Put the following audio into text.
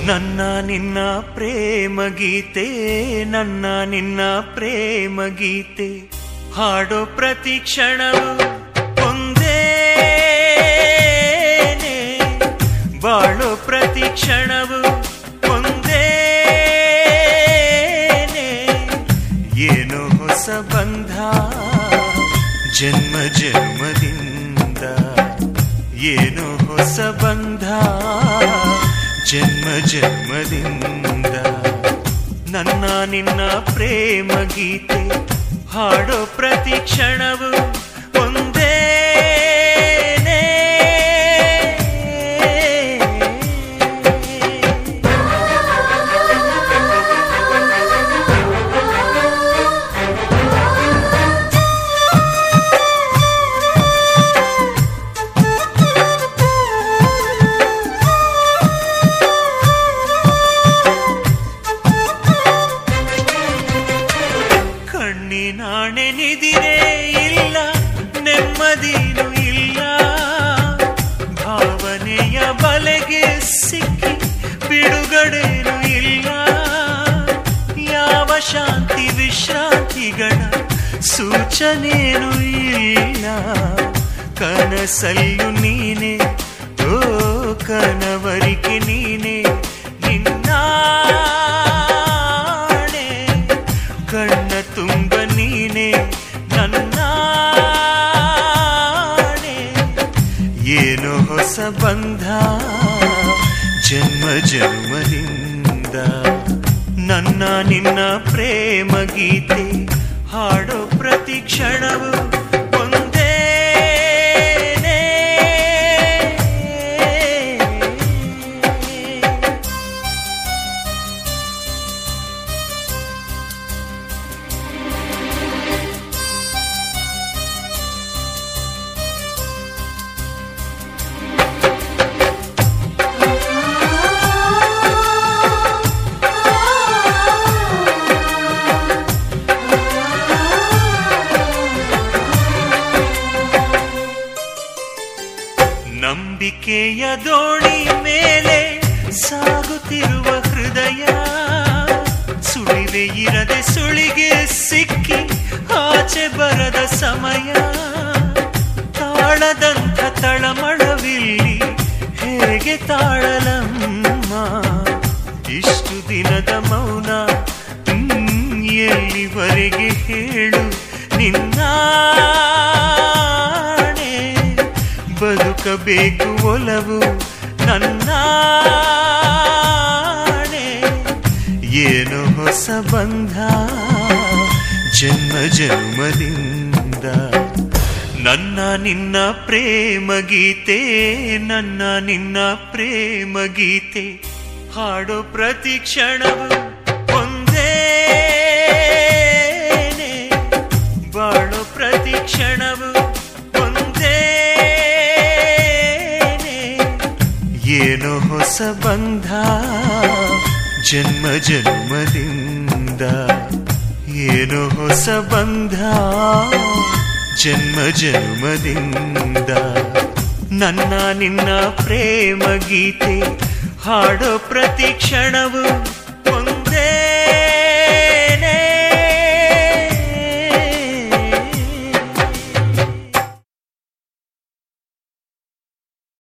ನನ್ನ ನಿನ್ನ ಪ್ರೇಮ ಗೀತೆ ನನ್ನ ನಿನ್ನ ಪ್ರೇಮ ಗೀತೆ ಹಾಡೋ ಪ್ರತಿ ಕ್ಷಣವು ಒಂದೇನೆ ಬಾಳೋ ಪ್ರತಿ ಕ್ಷಣವು ಒಂದೇನೆ ಏನೋ ಹೊಸ ಬಂಧ ಜನ್ಮ ಜನ್ಮದಿಂದ ಏನೋ ಹೊಸ ಬಂಧ ಜನ್ಮ ಜನ್ಮದಿಂದ ನನ್ನ ನಿನ್ನ ಪ್ರೇಮ ಗೀತೆ ಹಾಡೋ ಪ್ರತಿ ಕ್ಷಣವು ಒಂದೇನೇ ಕಣ್ಣಿನಾಣೆ ನಿದಿರೇ ಇಲ್ಲ ನೆಮ್ಮದಿನೂ ಇಲ್ಲ ಭಾವನೆಯ ಬಲೆಗೆ ಸಿಕ್ಕಿ ಬಿಡುಗಡೆನೂ ಇಲ್ಲ ಯಾವ ಶಾಂತಿ ವಿಶ್ರಾಂತಿಗಳ ಸೂಚನೆನೂ ಇಲ್ಲ ಕನಸಲ್ಲೂ ನೀನೆ ಓ ಕನವರಿಕೆ ನೀನೆ ನಿನ್ನಾಣೆ ಕಣ್ಣ ತುಂಬ ನೀನೆ ನನ್ನಾಣೆ ಏನೋ ಹೊಸ ಬಂಧ ಜನ್ಮ ಜನ್ಮದಿಂದ ನನ್ನ ನಿನ್ನ ಪ್ರೇಮ ಗೀತೆ ಹಾಡೋ ಪ್ರತಿ ಕ್ಷಣವು ಒಂದೇನೇ ನಂಬಿಕೆಯ ದೋಣಿ ಮೇಲೆ ಸಾಗುತ್ತಿರುವ ಹೃದಯ ಸುಳಿವೆ ಇರದೆ ಸುಳಿಗೆ ಸಿಕ್ಕಿ ಆಚೆ ಬರದ ಸಮಯ ತಾಳದಂಥ ತಳಮಳವಿಲ್ಲಿ ಹೇಗೆ ತಾಳಲಮ್ಮ ಇಷ್ಟು ದಿನದ ಮೌನ ಹ್ಮ್, ಎಲ್ಲಿವರೆಗೆ ಹೇಳು ನಿನ್ನಾಣೆ ಬದುಕಬೇಕು ಒಲವು ನನ್ನಾಣೆ ಏನು ಹೊಸ ಬಂಧ ಜನ್ಮ ಜನ್ಮದಿಂದ ನನ್ನ ನಿನ್ನ ಪ್ರೇಮ ಗೀತೆ ನನ್ನ ನಿನ್ನ ಪ್ರೇಮ ಗೀತೆ ಹಾಡೋ ಪ್ರತಿ ಕ್ಷಣವು ಒಂದೇನೆ ಬಾಳೋ ಪ್ರತಿ ಕ್ಷಣವು ಒಂದೇನೆ ಏನೋ ಹೊಸ ಬಂಧ ಜನ್ಮ ಜನ್ಮದಿಂದ ಏನೋ ಹೊಸ ಬಂಧ ಜನ್ಮ ಜನ್ಮದಿಂದ ನನ್ನ ನಿನ್ನ ಪ್ರೇಮ ಗೀತೆ ಹಾಡೋ ಪ್ರತಿ ಕ್ಷಣವು